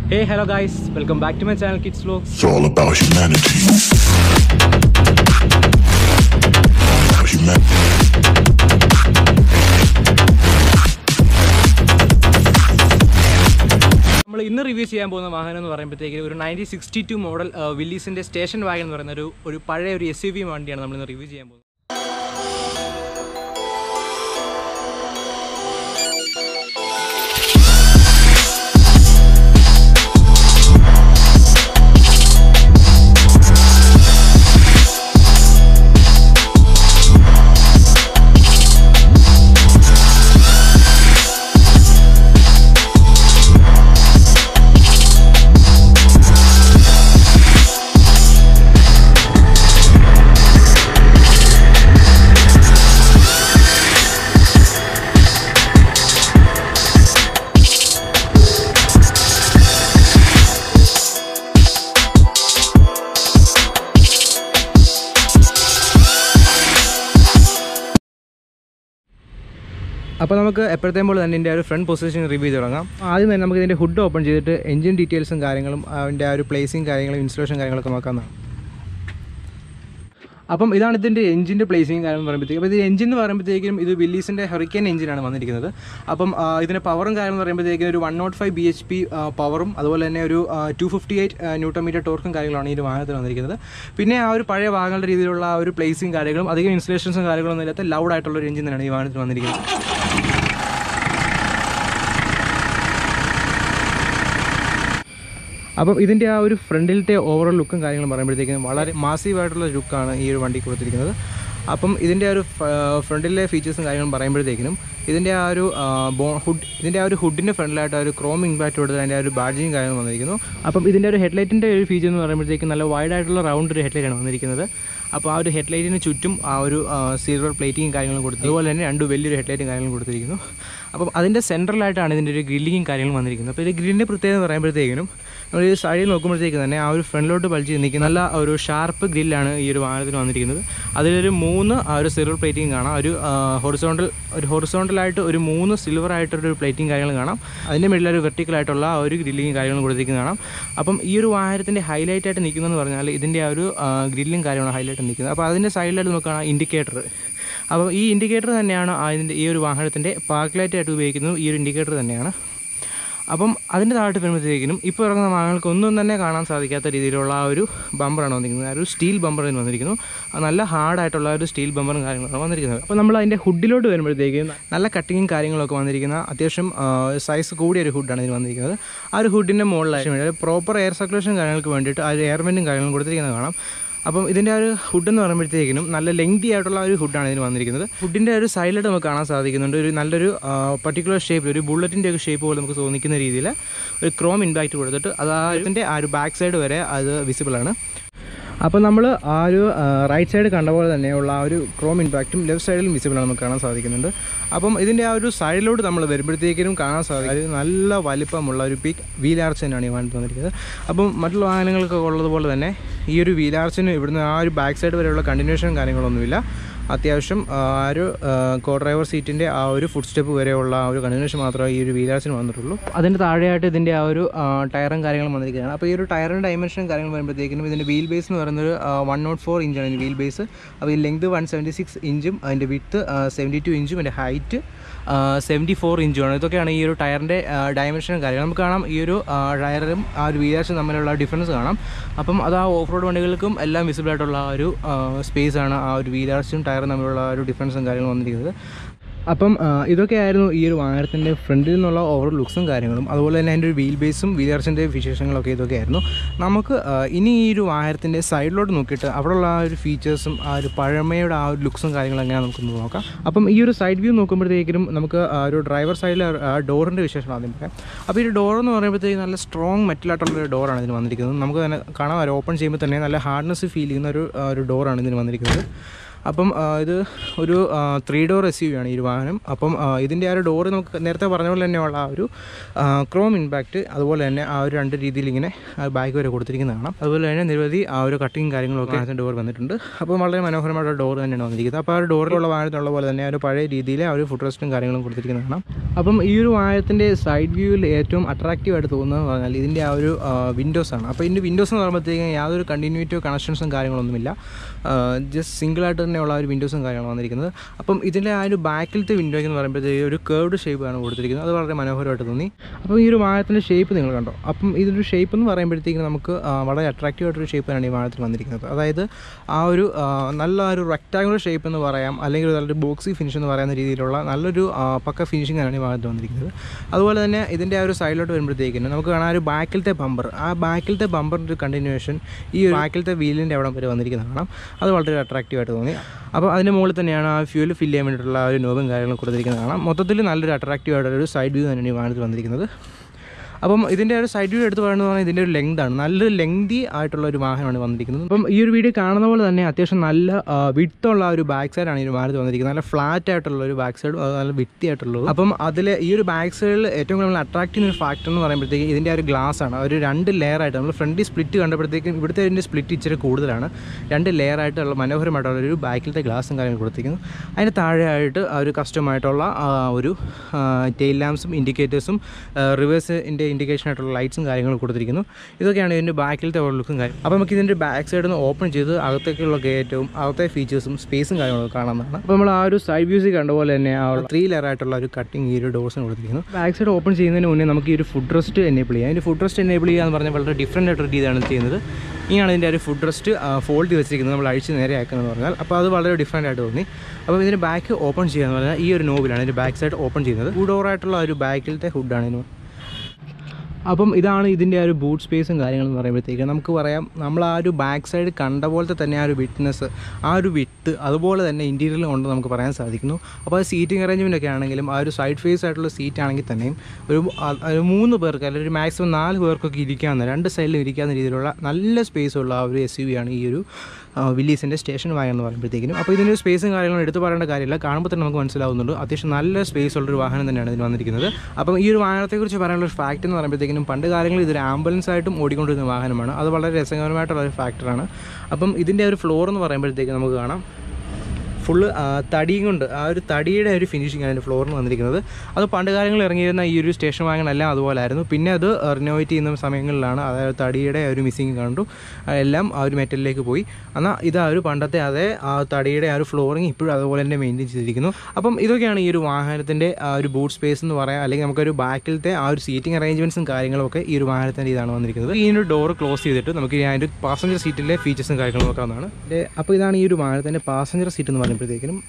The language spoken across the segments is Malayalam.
Hey hello guys welcome back to my channel kids vlogs It's all about humanity. Human- നമ്മൾ ഇന്ന് റിവ്യൂ ചെയ്യാൻ പോകുന്ന വാഹനം എന്ന് പറയുമ്പോഴത്തേക്ക് ഒരു നയൻറ്റീൻ സിക്സ്റ്റി ടു മോഡൽ വില്ലീസിൻ്റെ സ്റ്റേഷൻ വാഗൻ എന്ന് പറയുന്ന ഒരു ഒരു പഴയ ഒരു എസ് യു വി വണ്ടിയാണ് നമ്മൾ ഇന്ന് റിവ്യൂ ചെയ്യാൻ പോകുന്നത് അപ്പോൾ നമുക്ക് എപ്പോഴത്തേം പോലെ തന്നെ ഇതിൻ്റെ ഒരു ഫ്രണ്ട് പൊസിഷൻ റിവ്യൂ തുടങ്ങാം ആദ്യം തന്നെ നമുക്ക് ഇതിൻ്റെ ഹുഡ് ഓപ്പൺ ചെയ്തിട്ട് എഞ്ചിൻ ഡീറ്റെയിൽസും കാര്യങ്ങളും അതിൻ്റെ ആ ഒരു പ്ലേസിങ് കാര്യങ്ങളും ഇൻസ്റ്റലേഷൻ കാര്യങ്ങളൊക്കെ നോക്കാവുന്നതാണ് അപ്പം ഇതാണ് ഇതിൻ്റെ എഞ്ചിൻ്റെ പ്ലേസിങ് കാര്യം എന്ന് പറയുമ്പോഴത്തേക്കും അപ്പോൾ ഇത് എഞ്ചിൻ എന്ന് പറയുമ്പോഴത്തേക്കും ഇത് വില്ലീസിൻ്റെ ഹെറിക്കൻ എഞ്ചിനാണ് വന്നിരിക്കുന്നത് അപ്പം ആ, ഇതിൻ്റെ പവറും കാര്യം എന്ന് പറയുമ്പോഴത്തേക്കും ഒരു one naught five B H P പവറും അതുപോലെ തന്നെ ഒരു two fifty eight newton metre ടോർക്കും കാര്യങ്ങളാണ് ഈ ഒരു വാഹനത്തിൽ വന്നിരിക്കുന്നത് പിന്നെ ആ ഒരു പഴയ വാഹനങ്ങളുടെ രീതിയിലുള്ള ആ ഒരു പ്ലേസിങ് കാര്യങ്ങളും അധികം ഇൻസ്റ്റലേഷൻസും കാര്യങ്ങളൊന്നും ഇല്ലാത്ത ലൗഡ് ആയിട്ടുള്ള ഒരു എഞ്ചിൻ തന്നെയാണ് ഈ വാഹനത്തിൽ വന്നിരിക്കുന്നത് അപ്പം ഇതിൻ്റെ ആ ഒരു ഫ്രണ്ടിലത്തെ ഓവറോൾ ലുക്കും കാര്യങ്ങളും പറയുമ്പോഴത്തേക്കും വളരെ മാസീവായിട്ടുള്ള ലുക്കാണ് ഈ ഒരു വണ്ടി കൊടുത്തിരിക്കുന്നത് അപ്പം ഇതിൻ്റെ ആ ഒരു ഫ്രണ്ടിലെ ഫീച്ചേഴ്സും കാര്യങ്ങളും പറയുമ്പോഴത്തേക്കിനും ഇതിൻ്റെ ആ ഒരു ആ, ബോ ഹുഡ് ഇതിൻ്റെ ആ ഒരു ഹുഡിൻ്റെ ഫ്രണ്ടിലായിട്ട് ആ ഒരു ക്രോം ഇമ്പാക്റ്റ് കൊടുത്ത് അതിൻ്റെ ആ ഒരു ബാഡ്ജിങ് കാര്യങ്ങൾ വന്നിരിക്കുന്നു അപ്പം ഇതിൻ്റെ ഒരു ഹെഡ്ലൈറ്റിൻ്റെ ഒരു ഫീച്ചർ എന്ന് പറയുമ്പോഴത്തേക്കും നല്ല വൈഡ് ആയിട്ടുള്ള റൗണ്ട് ഒരു ഹെഡ്ലൈറ്റാണ് വന്നിരിക്കുന്നത് അപ്പോൾ ആ ഒരു ഹെഡ്ലൈറ്റിന് ചുറ്റും ആ ഒരു സിൽവർ പ്ലേറ്റിങ്ങും കാര്യങ്ങളും കൊടുത്തു അതുപോലെ തന്നെ രണ്ട് വലിയൊരു ഹെഡ്ലൈറ്റും കാര്യങ്ങളും കൊടുത്തിരിക്കുന്നു അപ്പം അതിൻ്റെ സെൻട്രലായിട്ടാണ് ഇതിൻ്റെ ഒരു ഗ്രില്ലിങ്ങും കാര്യങ്ങളും വന്നിരിക്കുന്നത് അപ്പോൾ ഇത് ഗ്രില്ലിൻ്റെ പ്രത്യേകത എന്ന് പറയുമ്പോഴത്തേക്കിനും നമ്മൾ ഈ സൈഡിൽ നോക്കുമ്പോഴത്തേക്ക് തന്നെ ആ ഒരു ഫ്രണ്ടിലോട്ട് വലിച്ച് നിൽക്കുന്ന നല്ല ഒരു ഷാർപ്പ് ഗ്രില്ലാണ് ഈ ഒരു വാഹനത്തിന് വന്നിരിക്കുന്നത് അതിലൊരു മൂന്ന് ആ ഒരു സിൽവർ പ്ലേറ്റിംഗ് കാണാം ഒരു ഹൊറിസോണ്ടൽ ഒരു ഹൊറിസോണ്ടലായിട്ട് ഒരു മൂന്ന് സിൽവർ ആയിട്ടൊരു പ്ലേറ്റിംഗ് കാര്യങ്ങൾ കാണാം അതിൻ്റെ മുകളിൽ ഒരു വെർട്ടിക്കൽ ആയിട്ടുള്ള ആ ഒരു ഗ്രില്ലിങ് കാര്യങ്ങളും കൊടുത്തിരിക്കുന്നത് കാണാം അപ്പം ഈ ഒരു വാഹനത്തിൻ്റെ ഹൈലൈറ്റ് ആയിട്ട് നിൽക്കുന്നതെന്ന് പറഞ്ഞാൽ ഇതിൻ്റെ ആ ഒരു ഗ്രില്ലും കാര്യമാണ് ഹൈലൈറ്റ് നിൽക്കുന്നത് അപ്പോൾ അതിൻ്റെ സൈഡിലായിട്ട് നോക്കുകയാണ് ഇൻഡിക്കേറ്റർ അപ്പോൾ ഈ ഇൻഡിക്കേറ്റർ തന്നെയാണ് അതിൻ്റെ ഈ ഒരു വാഹനത്തിൻ്റെ പാർക്ക് ലൈറ്റ് ആയിട്ട് ഉപയോഗിക്കുന്നത് ഈ ഒരു ഇൻഡിക്കേറ്റർ തന്നെയാണ് അപ്പം അതിൻ്റെ താഴോട്ട് വരുമ്പോഴത്തേക്കിനും ഇപ്പോൾ ഇറങ്ങുന്ന വാഹനങ്ങൾക്ക് ഒന്നും തന്നെ കാണാൻ സാധിക്കാത്ത രീതിയിലുള്ള ആ ഒരു ബമ്പറാണ് വന്നിരിക്കുന്നത് ആ ഒരു സ്റ്റീൽ ബമ്പർ എന്ന് വന്നിരിക്കുന്നു അത് നല്ല ഹാർഡായിട്ടുള്ള ഒരു സ്റ്റീൽ ബമ്പറും കാര്യങ്ങളാണ് വന്നിരിക്കുന്നത് അപ്പോൾ നമ്മൾ അതിൻ്റെ ഹുഡിലോട്ട് വരുമ്പോഴത്തേക്കും നല്ല കട്ടിങ്ങും കാര്യങ്ങളൊക്കെ വന്നിരിക്കുന്ന അത്യാവശ്യം സൈസ് കൂടിയ ഒരു ഹുഡാണ് ഇതിന് വന്നിരിക്കുന്നത് ആ ഒരു ഹുഡിൻ്റെ മുകളിലായിട്ട് വേണ്ടി പ്രോപ്പർ എയർ സർക്കുലേഷൻ കാര്യങ്ങൾക്ക് വേണ്ടിയിട്ട് ആ ഒരു എയർ വെൻറ്റും കാര്യങ്ങളും കൊടുത്തിരിക്കുന്നത് കാണാം അപ്പം ഇതിൻ്റെ ആ ഒരു ഹുഡ് എന്ന് പറയുമ്പോഴത്തേക്കിനും നല്ല ലെങ്തി ആയിട്ടുള്ള ഒരു ഹുഡാണ് ഇതിന് വന്നിരിക്കുന്നത് ഹുഡിൻ്റെ ഒരു സൈഡിലായിട്ട് നമുക്ക് കാണാൻ സാധിക്കുന്നുണ്ട് ഒരു നല്ലൊരു പർട്ടിക്കുലർ ഷേപ്പിൽ ഒരു ബുള്ളറ്റിൻ്റെ ഒക്കെ ഷേപ്പ് പോലെ നമുക്ക് തോന്നിക്കുന്ന രീതിയിൽ ഒരു ക്രോം ഇമ്പാക്റ്റ് കൊടുത്തിട്ട് അത് ആ ഇതിൻ്റെ ആ ഒരു ബാക്ക് സൈഡ് വരെ അത് വിസിബിൾ ആണ് അപ്പോൾ നമ്മൾ ആ ഒരു റൈറ്റ് സൈഡ് കണ്ട പോലെ തന്നെയുള്ള ആ ഒരു ക്രോം ഇമ്പാക്റ്റും ലെഫ്റ്റ് സൈഡിലും വിസിബിളാണ് നമുക്ക് കാണാൻ സാധിക്കുന്നുണ്ട് അപ്പം ഇതിൻ്റെ ആ ഒരു സൈഡിലോട്ട് നമ്മൾ വരുമ്പോഴത്തേക്കിനും കാണാൻ സാധിക്കും ഒരു നല്ല വലിപ്പമുള്ള ഒരു പിക് വീൽ ആർച്ച് തന്നെയാണ് ഈ വാഹനത്തിൽ വന്നിരിക്കുന്നത് അപ്പം മറ്റുള്ള വാഹനങ്ങൾക്കൊക്കെ ഉള്ളതുപോലെ തന്നെ ഈ ഒരു വീൽ ആർച്ചിന് ഇവിടുന്ന് ആ ഒരു ബാക്ക് സൈഡ് വരെയുള്ള കണ്ടിന്യൂഷൻ കാര്യങ്ങളൊന്നുമില്ല അത്യാവശ്യം ആ ഒരു കോ ഡ്രൈവർ സീറ്റിൻ്റെ ആ ഒരു ഫുഡ് സ്റ്റെപ്പ് വരെയുള്ള ആ ഒരു കണ്ടിന്യൂഷൻ മാത്രമേ ഈ ഒരു വീലാസിന് വന്നിട്ടുള്ളൂ അതിൻ്റെ താഴെയായിട്ട് ഇതിൻ്റെ ആ ഒരു ആ, ടയറും കാര്യങ്ങളും വന്നിരിക്കുകയാണ് അപ്പോൾ ഈ ഒരു ടയറിൻ്റെ ഡയമെൻഷനും കാര്യങ്ങൾ വരുമ്പോഴത്തേക്കിനും ഇതിൻ്റെ വീൽ ബേസ് എന്ന് പറയുന്നത് വൺ നോട്ട് ഫോർ ഇഞ്ചാണ് ഇതിൻ്റെ വീൽ ബേസ് അപ്പോൾ ഈ ലെങ്ത് വൺ സെവൻറ്റി സിക്സ് ഇഞ്ചും അതിൻ്റെ വിത്ത് സെവൻറ്റി ടു ഇഞ്ചും അതിൻ്റെ ഹൈറ്റ് സെവൻറ്റി ഫോർ ഇഞ്ചുമാണ് ഇതൊക്കെയാണ് ഈ ഒരു ടയറിൻ്റെ ഡയമെൻഷനും കാര്യങ്ങൾ നമുക്ക് കാണാം ഈ ഒരു ആ, ടയറും ആ ഒരു വീലാസും തമ്മിലുള്ള ഡിഫറൻസ് കാണാം അപ്പം അത് ആ ഓഫ് റോഡ് വണ്ടികൾക്കും എല്ലാം വിസിബിൾ ആയിട്ടുള്ള ആ ഒരു സ്പേസ് ആണ് ആ ഒരു വീലാർച്ചും ടയറും തമ്മിലുള്ള ആ ഒരു ഡിഫറൻസും കാര്യങ്ങളും വന്നിരിക്കുന്നത് അപ്പം ആ, ഇതൊക്കെയായിരുന്നു ഈ ഒരു വാഹനത്തിൻ്റെ ഫ്രണ്ടിൽ നിന്നുള്ള ഓവർ ലുക്സും കാര്യങ്ങളും അതുപോലെ തന്നെ അതിൻ്റെ ഒരു വീൽ ബേസും വീലർസിൻ്റെ വിശേഷങ്ങളൊക്കെ ഇതൊക്കെയായിരുന്നു നമുക്ക് ആ, ഇനി ഈ ഒരു വാഹനത്തിൻ്റെ സൈഡിലോട്ട് നോക്കിയിട്ട് അവിടെയുള്ള ആ ഒരു ഫീച്ചേഴ്സും ആ ഒരു പഴമയുടെ ആ ഒരു ലുക്സും കാര്യങ്ങളും എങ്ങനെയാണ് നമുക്കൊന്ന് നോക്കാം അപ്പം ഈ ഒരു സൈഡ് വ്യൂ നോക്കുമ്പോഴത്തേക്കും നമുക്ക് ആ ഒരു ഡ്രൈവർ സൈഡിലെ ഡോറിൻ്റെ വിശേഷം ആദ്യം പറയാം അപ്പോൾ ഈ ഒരു ഡോർ എന്ന് പറയുമ്പോഴത്തേക്കും നല്ല സ്ട്രോങ് മെറ്റലായിട്ടുള്ള ഒരു ഡോറാണ് ഇതിന് വന്നിരിക്കുന്നത് നമുക്ക് തന്നെ കാണാം അത് ഓപ്പൺ ചെയ്യുമ്പോൾ തന്നെ നല്ല ഹാർഡ്നെസ് ഫീൽ ചെയ്യുന്ന ഒരു ആ, ഒരു ഡോറാണ് ഇതിന് വന്നിരിക്കുന്നത് അപ്പം ആ, ഇത് ഒരു ത്രീ ഡോർ എസ് യു ആണ് ഈ ഒരു വാഹനം അപ്പം ആ, ഇതിൻ്റെ ആ ഒരു ഡോറ് നമുക്ക് നേരത്തെ പറഞ്ഞ പോലെ തന്നെയുള്ള ആ ഒരു ക്രോം ഇമ്പാക്റ്റ് അതുപോലെ തന്നെ ആ ഒരു രണ്ട് രീതിയിൽ ഇങ്ങനെ ബാഗ് വരെ കൊടുത്തിരിക്കുന്നതാണ് അതുപോലെ തന്നെ നിരവധി ആ ഒരു കട്ടിങ് കാര്യങ്ങളൊക്കെ അതിൻ്റെ ഡോർ വന്നിട്ടുണ്ട് അപ്പം വളരെ മനോഹരമായിട്ടുള്ള ഡോർ തന്നെയാണ് വന്നിരിക്കുന്നത് അപ്പോൾ ആ ഒരു ഡോറിലുള്ള വാഹനത്തിലുള്ള പോലെ തന്നെ ആ ഒരു പഴയ രീതിയിൽ ആ ഒരു ഫുഡ് റെസ്റ്റും കാര്യങ്ങളും കൊടുത്തിരിക്കുന്നതാണ് അപ്പം ഈ ഒരു വാഹനത്തിൻ്റെ സൈഡ് വ്യൂവിൽ ഏറ്റവും അട്രാക്റ്റീവ് ആയിട്ട് തോന്നുന്നത് പറഞ്ഞാൽ ഇതിൻ്റെ ആ ഒരു വിൻഡോസ് ആണ് അപ്പോൾ ഇതിൻ്റെ വിൻഡോസ് എന്ന് പറയുമ്പോഴത്തേക്കും യാതൊരു കണ്ടിന്യൂറ്റോ കണക്ഷൻസും കാര്യങ്ങളൊന്നുമില്ല ജസ്റ്റ് സിംഗിളായിട്ട് തന്നെയുള്ള ആ ഒരു വിൻഡോസും കാര്യങ്ങളും വന്നിരിക്കുന്നത് അപ്പം ഇതിൻ്റെ ആ ഒരു ബാക്കിലത്തെ വിൻഡോയ്ക്ക് എന്ന് പറയുമ്പോഴത്തേക്ക് ഒരു കേർഡ് ഷേപ്പാണ് കൊടുത്തിരിക്കുന്നത് അത് വളരെ മനോഹരമായിട്ട് തോന്നി അപ്പോൾ ഈ ഒരു വാഹനത്തിൻ്റെ ഷേപ്പ് നിങ്ങൾ കണ്ടോ അപ്പം ഇതിൻ്റെ ഷേപ്പ് എന്ന് പറയുമ്പോഴത്തേക്കും നമുക്ക് ആ, വളരെ അട്രാക്റ്റീവ് ആയിട്ടൊരു ഷേപ്പാണ് ഈ വാഹനത്തിൽ വന്നിരിക്കുന്നത് അതായത് ആ ഒരു ആ, നല്ല ഒരു റെക്റ്റാങ്കുലർ ഷേപ്പ് എന്ന് പറയാം അല്ലെങ്കിൽ നല്ലൊരു ബോക്സി ഫിനിഷ് എന്ന് പറയുന്ന രീതിയിലുള്ള നല്ലൊരു ആ, പക്ക ഫിനിഷിംഗ് ആണ് ഈ വാഹനത്തിൽ വന്നിരിക്കുന്നത് അതുപോലെ തന്നെ ഇതിൻ്റെ ആ ഒരു സൈഡിലോട്ട് വരുമ്പോഴത്തേക്കിന് നമുക്ക് കാണാൻ ഒരു ബാക്കിലത്തെ ബമ്പർ ആ ബാക്കിലത്തെ ബമ്പറിൻ്റെ ഒരു കണ്ടിന്യൂവേഷൻ ഈ ഒരു ബാക്കിലത്തെ വീലിൻ്റെ അവിടെ വരെ വന്നിരിക്കുന്നത് കാണാം അത് വളരെ അട്രാക്റ്റീവ് ആയിട്ട് തോന്നി അപ്പോൾ അതിൻ്റെ മുകളിൽ തന്നെയാണ് ആ ഫ്യൂൽ ഫില്ല് ചെയ്യാൻ വേണ്ടിയിട്ടുള്ള ആ ഒരു നോബും കാര്യങ്ങളും കൊടുത്തിരിക്കുന്നത് കാണാം മൊത്തത്തിൽ നല്ലൊരു അട്രാക്റ്റീവ് ആയിട്ടുള്ള ഒരു സൈഡ് വ്യൂ തന്നെയാണ് ഈ വാഹനത്തിൽ വന്നിരിക്കുന്നത് അപ്പം ഇതിൻ്റെ ഒരു സൈഡ് വ്യൂ എടുത്ത് പറയുന്നത് പറഞ്ഞാൽ ഇതിൻ്റെ ഒരു ലെങ്ത് ആണ് നല്ലൊരു ലെങ്തി ആയിട്ടുള്ള ഒരു വാഹനമാണ് വന്നിരിക്കുന്നത് അപ്പം ഈ ഒരു വീഡിയോ കാണുന്ന പോലെ തന്നെ അത്യാവശ്യം നല്ല വിട്ടുള്ള ഒരു ബാക്ക് സൈഡാണ് ഈ ഒരു വാഹനത്തിൽ വന്നിരിക്കുന്നത് നല്ല ഫ്ലാറ്റ് ആയിട്ടുള്ള ഒരു ബാക്ക് സൈഡും അത് നല്ല വിത്തി ആയിട്ടുള്ളത് അപ്പം അതിൽ ഈ ഒരു ബാക്ക് സൈഡിൽ ഏറ്റവും കൂടുതൽ അട്രാക്ട് ചെയ്യുന്ന ഒരു ഫാക്ടർ എന്ന് പറയുമ്പോഴത്തേക്ക് ഇതിൻ്റെ ആ ഒരു ഗ്ലാസ് ആണ് ഒരു രണ്ട് ലെയർ ആയിട്ട് നമ്മൾ ഫ്രണ്ടിൽ സ്പ്ലിറ്റ് കണ്ടപ്പോഴത്തേക്കും ഇവിടുത്തെ ഇതിൻ്റെ സ്പ്ലിറ്റ് ഇച്ചിരി കൂടുതലാണ് രണ്ട് ലെയർ ആയിട്ടുള്ള മനോഹരമായിട്ടുള്ള ഒരു ബാക്കിലത്തെ ഗ്ലാസും കാര്യങ്ങളും കൊടുത്തിരിക്കുന്നു അതിന് താഴെയായിട്ട് ആ ഒരു കസ്റ്റമായിട്ടുള്ള ആ ഒരു ടെയിൽ ലാംപ്സും ഇൻഡിക്കേറ്റേഴ്സും റിവേഴ്സിൻ്റെ ഇൻഡിക്കേഷൻ ആയിട്ടുള്ള ലൈറ്റ്സും കാര്യങ്ങളും കൊടുത്തിരിക്കുന്നു ഇതൊക്കെയാണ് ഇതിൻ്റെ ബാക്കിലത്തെ ലുക്കും കാര്യം അപ്പോൾ നമുക്ക് ഇതിൻ്റെ ബാക്ക് സൈഡിൽ നിന്ന് ഓപ്പൺ ചെയ്ത് അകത്തേക്കുള്ള കയറ്റവും അകത്തെ ഫീച്ചേഴ്സും സ്പേസും കാര്യങ്ങളൊക്കെ കാണാവുന്നതാണ് അപ്പോൾ നമ്മൾ ആ ഒരു സൈഡ് വ്യൂസിൽ കണ്ട പോലെ തന്നെ ആ ത്രീ ലെയർ ആയിട്ടുള്ള ഒരു കട്ടിങ് ഈ ഒരു ഡോർസിന് കൊടുത്തിരിക്കുന്നു ബാക്ക് സൈഡ് ഓപ്പൺ ചെയ്യുന്നതിന് മുന്നേ നമുക്ക് ഈ ഒരു ഫുഡ് റെസ്റ്റ് എനേബിൾ ചെയ്യാം അതിൻ്റെ ഫുഡ് റെസ്റ്റ് എനേബിൾ ചെയ്യുക എന്ന് പറഞ്ഞാൽ വളരെ ഡിഫറൻ്റ് ആയിട്ടൊരു രീതിയാണ് ചെയ്യുന്നത് ഇങ്ങനെയാണ് ഇതിൻ്റെ ഒരു ഫുഡ് റെസ്റ്റ് ഫോൾഡ് ചെയ്ത് വെച്ചിരിക്കുന്നത് നമ്മൾ അഴിച്ച് നേരെ ആക്കുന്നതെന്ന് പറഞ്ഞാൽ അപ്പോൾ അത് വളരെ ഡിഫറൻ്റ് ആയിട്ട് തോന്നി അപ്പോൾ ഇതിൻ്റെ ബാക്ക് ഓപ്പൺ ചെയ്യുക എന്ന് പറഞ്ഞാൽ ഈ ഒരു നോബിലാണ് ഇതിൻ്റെ ബാക്ക് സൈഡ് ഓപ്പൺ ചെയ്യുന്നത് ഫുഡ് ഓവറായിട്ടുള്ള ഒരു ബാക്കിലത്തെ ഹുഡാണ് ഇതിന് അപ്പം ഇതാണ് ഇതിൻ്റെ ആ ഒരു ബൂട്ട് സ്പേസും കാര്യങ്ങളും എന്ന് പറയുമ്പോഴത്തേക്ക് നമുക്ക് പറയാം നമ്മൾ ആ ഒരു ബാക്ക് സൈഡ് കണ്ട പോലത്തെ തന്നെ ആ ഒരു വിറ്റ്നസ് ആ ഒരു വിട്ട് അതുപോലെ തന്നെ ഇൻറ്റീരിയറിൽ കൊണ്ട് നമുക്ക് പറയാൻ സാധിക്കുന്നു അപ്പോൾ അത് സീറ്റിംഗ് അറേഞ്ച്മെൻ്റ് ഒക്കെ ആണെങ്കിലും ആ ഒരു സൈഡ് ഫേസ് ആയിട്ടുള്ള സീറ്റ് ആണെങ്കിൽ തന്നെയും ഒരു ആ- ഒരു മൂന്ന് പേർക്ക് അല്ലെങ്കിൽ ഒരു മാക്സിമം നാല് പേർക്കൊക്കെ ഇരിക്കാവുന്ന രണ്ട് സൈഡിലും ഇരിക്കാവുന്ന രീതിയിലുള്ള നല്ല സ്പേസ് ഉള്ള ആ ഒരു എസ് യു വി ആണ് ഈ ഒരു വില്ലീസിൻ്റെ സ്റ്റേഷൻ വാഹനം എന്ന് പറയുമ്പോഴത്തേക്കിനും അപ്പോൾ ഇതിൻ്റെ ഒരു സ്പേസും കാര്യങ്ങളും എടുത്തു പറയേണ്ട കാര്യമില്ല കാണുമ്പോൾ തന്നെ നമുക്ക് മനസ്സിലാവുന്നുണ്ട് അത്യാവശ്യം നല്ല സ്പേസ് ഉള്ളൊരു വാഹനം തന്നെയാണ് ഇതിന് വന്നിരിക്കുന്നത് അപ്പം ഈ ഒരു വാഹനത്തെക്കുറിച്ച് പറയാനുള്ള ഒരു ഫാക്റ്റ് എന്ന് പറയുമ്പോഴത്തേക്കിനും പണ്ട് കാലങ്ങളിൽ ഇതൊരു ആംബുലൻസ് ആയിട്ടും ഓടിക്കൊണ്ടിരുന്ന വാഹനമാണ് അത് വളരെ രസകരമായിട്ടുള്ള ഒരു ഫാക്ടറാണ് അപ്പം ഇതിൻ്റെ ഒരു ഫ്ലോർ എന്ന് പറയുമ്പോഴത്തേക്ക് നമുക്ക് കാണാം ഫുള്ള് തടിയും കൊണ്ട് ആ ഒരു തടിയുടെ ഒരു ഫിനിഷിംഗ് ആണ് അതിൻ്റെ ഫ്ലോറിന് വന്നിരിക്കുന്നത് അത് പണ്ട് കാലങ്ങളിൽ ഇറങ്ങിയിരുന്ന ഈ ഒരു സ്റ്റേഷൻ വാഹനങ്ങളെല്ലാം അതുപോലെ ആയിരുന്നു പിന്നെ അത് റിനോവേറ്റ് ചെയ്യുന്ന സമയങ്ങളിലാണ് അതായത് തടിയുടെ ആ ഒരു മിസ്സിങ് കണ്ടു എല്ലാം ആ ഒരു മെറ്റലിലേക്ക് പോയി എന്നാൽ ഇത് ആ ഒരു പണ്ടത്തെ അതേ ആ തടിയുടെ ആ ഒരു ഫ്ലോറിങ് ഇപ്പോഴും അതുപോലെ തന്നെ മെയിൻറ്റെയിൻ ചെയ്തിരിക്കുന്നു അപ്പം ഇതൊക്കെയാണ് ഈ ഒരു വാഹനത്തിൻ്റെ ആ ഒരു ബൂട്ട് സ്പേസ് എന്ന് പറയാം അല്ലെങ്കിൽ നമുക്കൊരു ബാക്കിലത്തെ ആ ഒരു സീറ്റിംഗ് അറേഞ്ച്മെൻറ്റ്സും കാര്യങ്ങളൊക്കെ ഈ ഒരു വാഹനത്തിൻ്റെ ഇതാണ് വന്നിരിക്കുന്നത് ഈ ഒരു ഡോർ ക്ലോസ് ചെയ്തിട്ട് നമുക്ക് ഈ അതിൻ്റെ പാസഞ്ചർ സീറ്റിലെ ഫീച്ചേഴ്സും കാര്യങ്ങളും നോക്കാവുന്നതാണ് ഇതിൻ്റെ അപ്പോൾ ഇതാണ് ഈ ഒരു വാഹനത്തിൻ്റെ പാസഞ്ചർ സീറ്റ് എന്ന് പറയുമ്പോഴത്തേക്കിനും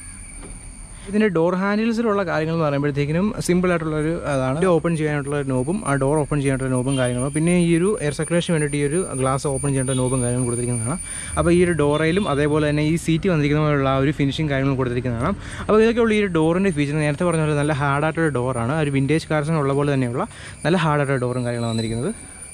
ഇതിൻ്റെ ഡോർ ഹാൻഡിൽസിലുള്ള കാര്യങ്ങൾ എന്ന് പറയുമ്പോഴത്തേക്കിനും സിമ്പിൾ ആയിട്ടുള്ള ഒരു അതാണ് ഇത് ഓപ്പൺ ചെയ്യാനായിട്ടുള്ള ഒരു നോബും ആ ഡോർ ഓപ്പൺ ചെയ്യാനായിട്ടുള്ള നോബും കാര്യങ്ങളും പിന്നെ ഈ ഒരു എയർ സർക്കുലേഷൻ വേണ്ടിയിട്ട് ഈ ഒരു ഗ്ലാസ് ഓപ്പൺ ചെയ്യേണ്ട നോബും കാര്യങ്ങളും കൊടുത്തിരിക്കുന്നതാണ് അപ്പോൾ ഈ ഒരു ഡോറയിലും അതേപോലെ തന്നെ ഈ സീറ്റ് വന്നിരിക്കുന്ന പോലുള്ള ആ ഒരു ഫിനിഷിംഗ് കാര്യങ്ങളും കൊടുത്തിരിക്കുന്നതാണ് അപ്പോൾ ഇതൊക്കെയുള്ള ഈ ഒരു ഡോറിൻ്റെ ഫീച്ചർ നേരത്തെ പറഞ്ഞ പോലെ നല്ല ഹാർഡായിട്ടുള്ള ഡോറാണ് ഒരു വിൻറ്റേജ് കാർസിനുള്ള പോലെ തന്നെയുള്ള നല്ല ഹാർഡായിട്ടുള്ള ഡോറും കാര്യങ്ങളും വന്നിരിക്കുന്നത്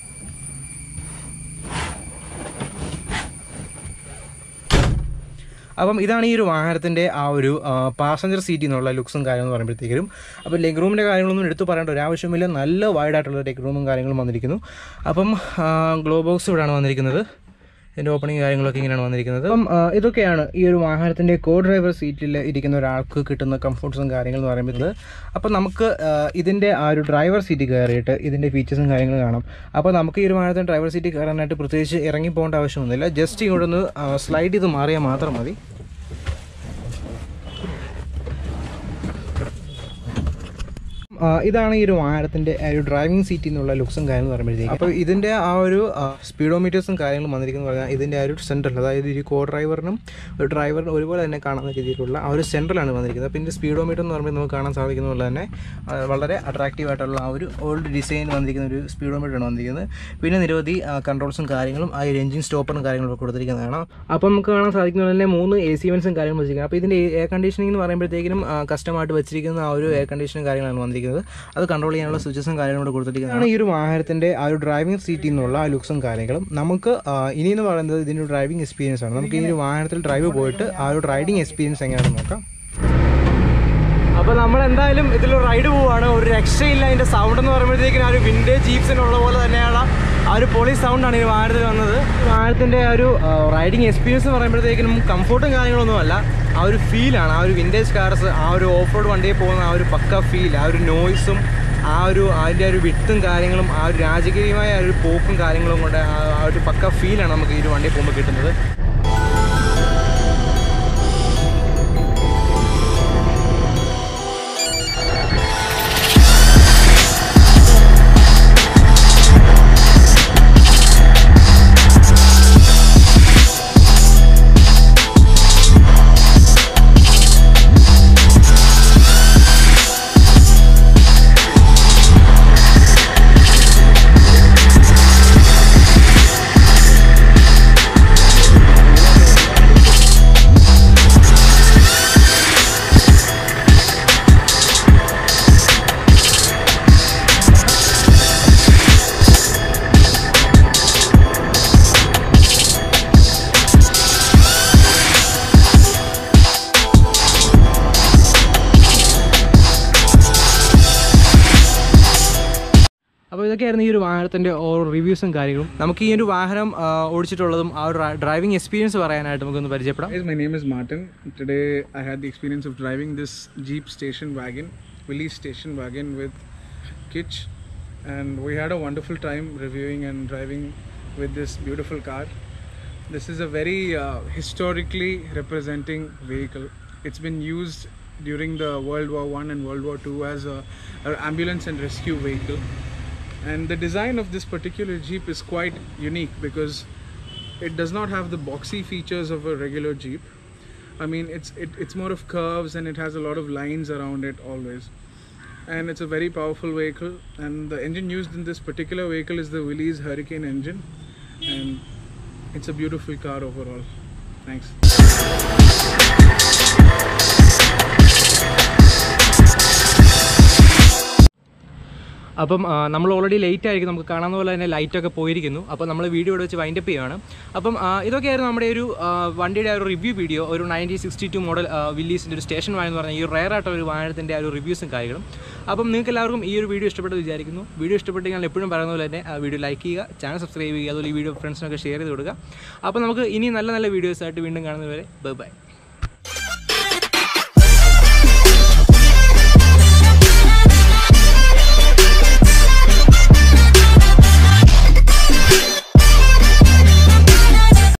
അപ്പം ഇതാണ് ഈ ഒരു വാഹനത്തിൻ്റെ ആ ഒരു പാസഞ്ചർ സീറ്റിൽ നിന്നുള്ള ലുക്സും കാര്യങ്ങളും പറയുമ്പോഴത്തേക്കും അപ്പോൾ ലെഗ് റൂമിൻ്റെ കാര്യങ്ങളൊന്നും എടുത്തു പറയേണ്ട ഒരു ആവശ്യമില്ല നല്ല വൈഡായിട്ടുള്ള ലെഗ് റൂമും കാര്യങ്ങളും വന്നിരിക്കുന്നു അപ്പം ഗ്ലോ ബോക്സ് ഇവിടെയാണ് വന്നിരിക്കുന്നത് ഇതിൻ്റെ ഓപ്പണിങ് കാര്യങ്ങളൊക്കെ ഇങ്ങനെയാണ് വന്നിരിക്കുന്നത് അപ്പം ആ, ഇതൊക്കെയാണ് ഈ ഒരു വാഹനത്തിൻ്റെ കോ ഡ്രൈവർ സീറ്റിൽ ഇരിക്കുന്ന ഒരാൾക്ക് കിട്ടുന്ന കംഫർട്ട്സും കാര്യങ്ങളും എന്ന് പറയുന്നത് അപ്പം നമുക്ക് ആ, ഇതിൻ്റെ ആ ഒരു ഡ്രൈവർ സീറ്റിൽ കയറിയിട്ട് ഇതിൻ്റെ ഫീച്ചേഴ്സും കാര്യങ്ങളും കാണാം അപ്പോൾ നമുക്ക് ഈ ഒരു വാഹനത്തിന് ഡ്രൈവർ സീറ്റിൽ കയറാനായിട്ട് പ്രത്യേകിച്ച് ഇറങ്ങി പോകേണ്ട ആവശ്യമൊന്നുമില്ല ജസ്റ്റ് ഇങ്ങോട്ടൊന്ന് സ്ലൈഡ് ചെയ്ത് മാറിയാൽ മാത്രം മതി ആ, ഇതാണ് ഈ ഒരു വാഹനത്തിൻ്റെ ആ ഒരു ഡ്രൈവിംഗ് സീറ്റിൽ നിന്നുള്ള ലുക്സും കാര്യങ്ങളും പറയുമ്പോഴത്തേക്ക് അപ്പോൾ ഇതിൻ്റെ ആ ഒരു സ്പീഡോമീറ്റേഴ്സും കാര്യങ്ങളും വന്നിരിക്കുന്നു പറഞ്ഞാൽ ഇതിൻ്റെ ആ ഒരു സെൻട്രൽ അതായത് ഈ കോ ഡ്രൈവറിനും ഒരു ഡ്രൈവറിനും ഒരുപോലെ തന്നെ കാണുന്ന രീതിയിലുള്ള ആ ഒരു സെൻട്രലാണ് വന്നിരിക്കുന്നത് പിന്നെ സ്പീഡോമീറ്റർ എന്ന് പറയുമ്പോൾ നമുക്ക് കാണാൻ സാധിക്കുന്ന പോലെ തന്നെ ആ, വളരെ അട്രാക്റ്റീവ് ആയിട്ടുള്ള ആ ഒരു ഓൾഡ് ഡിസൈൻ വന്നിരിക്കുന്ന ഒരു സ്പീഡോമീറ്ററാണ് വന്നിരിക്കുന്നത് പിന്നെ നിരവധി കൺട്രോൾസും കാര്യങ്ങളും ആ ഒരു എഞ്ചിൻ സ്റ്റോപ്പറും കാര്യങ്ങളും ഒക്കെ കൊടുത്തിരിക്കുന്നതാണ് അപ്പോൾ നമുക്ക് കാണാൻ സാധിക്കുന്ന പോലെ തന്നെ മൂന്ന് എ സി വെൻസും കാര്യങ്ങളും വെച്ചിരിക്കുന്നത് അപ്പോൾ ഇതിൻ്റെ എയർ കണ്ടീഷനിങ് എന്ന് പറയുമ്പോഴത്തേക്കും കസ്റ്റമായിട്ട് വെച്ചിരിക്കുന്ന ആ ഒരു എയർ കണ്ടീഷനും കാര്യങ്ങളാണ് വന്നിരിക്കുന്നത് കൊടുത്തിരിക്കുന്നത് അത് കൺട്രോൾ ചെയ്യാനുള്ള സ്വിച്ചസും കാര്യങ്ങളും കൂടെ കൊടുത്തിരിക്കുന്നതാണ് ഈ ഒരു വാഹനത്തിൻ്റെ ആ ഒരു ഡ്രൈവിംഗ് സീറ്റിൽ നിന്നുള്ള ആ ലുക്സും കാര്യങ്ങളും നമുക്ക് ആ, ഇനി എന്ന് പറയുന്നത് ഇതിൻ്റെ ഡ്രൈവിംഗ് എക്സ്പീരിയൻസ് ആണ് നമുക്ക് ഈ ഒരു വാഹനത്തിൽ ഡ്രൈവ് പോയിട്ട് ആ ഒരു റൈഡിംഗ് എക്സ്പീരിയൻസ് എങ്ങനെയാണെന്ന് നോക്കാം അപ്പോൾ നമ്മൾ എന്തായാലും ഇതിൽ റൈഡ് പോവാണ് ഒരു രക്ഷയില്ല അതിൻ്റെ സൗണ്ട് എന്ന് പറയുമ്പോഴത്തേക്കിനും ആ ഒരു വിൻറ്റേജ് ജീപ്സിനുള്ള പോലെ തന്നെയാണ് ആ ഒരു പൊളി സൗണ്ടാണ് ഈ വാഹനത്തിൽ വന്നത് ഈ വാഹനത്തിൻ്റെ ആ ഒരു റൈഡിങ് എക്സ്പീരിയൻസ് എന്ന് പറയുമ്പോഴത്തേക്കിനും കംഫർട്ടും കാര്യങ്ങളൊന്നുമല്ല ആ ഒരു ഫീലാണ് ആ ഒരു വിൻറ്റേജ് കാർസ് ആ ഒരു ഓഫ് റോഡ് വണ്ടിയിൽ പോകുന്ന ആ ഒരു പക്ക ഫീൽ ആ ഒരു നോയ്സും ആ ഒരു അതിൻ്റെ ഒരു വിട്ടും കാര്യങ്ങളും ആ ഒരു രാജകീയമായ ആ ഒരു പോക്കും കാര്യങ്ങളും കൊണ്ട് ആ ആ ഒരു പക്ക ഫീലാണ് നമുക്ക് ഈ ഒരു വണ്ടിയിൽ പോകുമ്പോൾ കിട്ടുന്നത് അപ്പോൾ ഇതൊക്കെയായിരുന്നു ഈ ഒരു വാഹനത്തിൻ്റെ ഓരോ റിവ്യൂസും കാര്യങ്ങളും നമുക്ക് ഈ ഒരു വാഹനം ആ, ഓടിച്ചിട്ടുള്ളതും ആ ഒരു ഡ്രൈവിംഗ് എക്സ്പീരിയൻസ് പറയാനായിട്ട് നമുക്കൊന്ന് പരിചയപ്പെടാം Guys, my name is Martin. Today I had the experience of driving this Jeep station wagon, Willys station wagon with Kitch, and we had a wonderful time reviewing and driving with this beautiful car. This is a very uh, historically representing vehicle. It's been used during the World War One and World War Two as a, a ambulance and rescue vehicle. And the design of this particular Jeep is quite unique because it does not have the boxy features of a regular Jeep. I mean, it's it, it's more of curves and it has a lot of lines around it always. And it's a very powerful vehicle. And the engine used in this particular vehicle is the Willys Hurricane engine, and it's a beautiful car overall. Thanks. അപ്പം ആ, നമ്മൾ ഓൾറെഡി ലേറ്റ് ആയിരിക്കും നമുക്ക് കാണാവുന്ന പോലെ തന്നെ ലൈറ്റൊക്കെ പോയിരിക്കുന്നു അപ്പോൾ നമ്മൾ വീഡിയോ ഇവിടെ വെച്ച് വൈൻഡപ്പ് ചെയ്യുകയാണ് അപ്പം ആ, ഇതൊക്കെയായിരുന്നു നമ്മുടെ ഒരു ആ, വണ്ടിയുടെ ആ ഒരു റിവ്യൂ വീഡിയോ ഒരു നയൻറ്റീൻ സിക്സ്റ്റി ടു മോഡൽ വില്ലീസിൻ്റെ ഒരു സ്റ്റേഷൻ വാൻ എന്ന് പറഞ്ഞ ഈ റയർ ആയിട്ടുള്ള ഒരു വാഹനത്തിൻ്റെ ആ ഒരു റിവ്യൂസും കാര്യങ്ങളും അപ്പം നിങ്ങൾക്ക് എല്ലാവർക്കും ഈ ഒരു വീഡിയോ ഇഷ്ടപ്പെട്ടു വിചാരിക്കുന്നു വീഡിയോ ഇഷ്ടപ്പെട്ടെങ്കിൽ ഞാൻ എപ്പോഴും പറയുന്ന പോലെ തന്നെ ആ വീഡിയോ ലൈക്ക് ചെയ്യുക ചാനൽ സബ്സ്ക്രൈബ് ചെയ്യുക അതുപോലെ ഈ വീഡിയോ ഫ്രണ്ട്സിനൊക്കെ ഷെയർ ചെയ്ത് കൊടുക്കുക അപ്പോൾ നമുക്ക് ഇനി നല്ല നല്ല വീഡിയോസ് ആയിട്ട് വീണ്ടും കാണുന്നവരെ ബൈ ബൈ